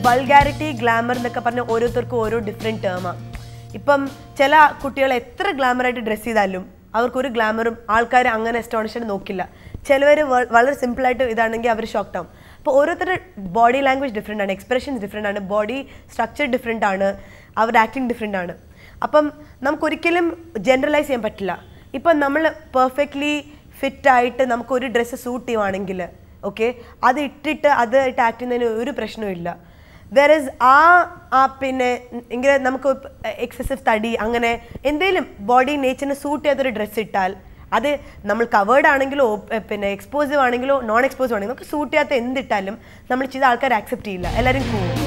vulgarity glamour എന്നൊക്കെ പറഞ്ഞ ഓരോരുത്തർക്കും ഓരോ ഡിഫറെൻറ്റ് ടേമാണ് ഇപ്പം ചില കുട്ടികൾ എത്ര ഗ്ലാമറായിട്ട് ഡ്രസ്സ് ചെയ്താലും അവർക്കൊരു ഗ്ലാമറും ആൾക്കാർ അങ്ങനെ എസ്റ്റോണിഷായിട്ട് നോക്കില്ല ചിലവർ വളരെ സിമ്പിളായിട്ട് ഇതാണെങ്കിൽ അവർ ഷോക്ക്ഡ് ആവും അപ്പോൾ ഓരോരുത്തരുടെ ബോഡി ലാംഗ്വേജ് ഡിഫറെൻ്റ് ആണ് എക്സ്പ്രഷൻസ് ഡിഫറെൻ്റ് ആണ് ബോഡി സ്ട്രക്ചർ ഡിഫറെൻ്റ് ആണ് അവരുടെ ആക്ടിങ് ഡിഫറെൻ്റ് ആണ് അപ്പം നമുക്കൊരിക്കലും ജനറലൈസ് ചെയ്യാൻ പറ്റില്ല ഇപ്പം നമ്മൾ പെർഫെക്റ്റ്ലി ഫിറ്റായിട്ട് നമുക്കൊരു ഡ്രസ്സ് സൂട്ട് ചെയ്യുവാണെങ്കിൽ ഓക്കെ അത് ഇട്ടിട്ട് അതായിട്ട് ആക്ട് ചെയ്യുന്നതിന് ഒരു പ്രശ്നവും ഇല്ല വേറസ് ആ ആ പിന്നെ ഇങ്ങനെ നമുക്ക് എക്സസീവ് തടി അങ്ങനെ എന്തെങ്കിലും ബോഡി നേച്ചറിന് സൂട്ട് ചെയ്യാത്തൊരു ഡ്രസ്സ് ഇട്ടാൽ അത് നമ്മൾ കവേർഡ് ആണെങ്കിലോ op- പിന്നെ എക്സ്പോസീവ് ആണെങ്കിലോ നോൺ എക്സ്പോസീവ് ആണെങ്കിലോ നമുക്ക് സൂട്ട് ചെയ്യാത്ത എന്തിട്ടാലും നമ്മൾ ചെയ്ത ആൾക്കാർ ആക്സെപ്റ്റ് ചെയ്യില്ല എല്ലാവരും പോവും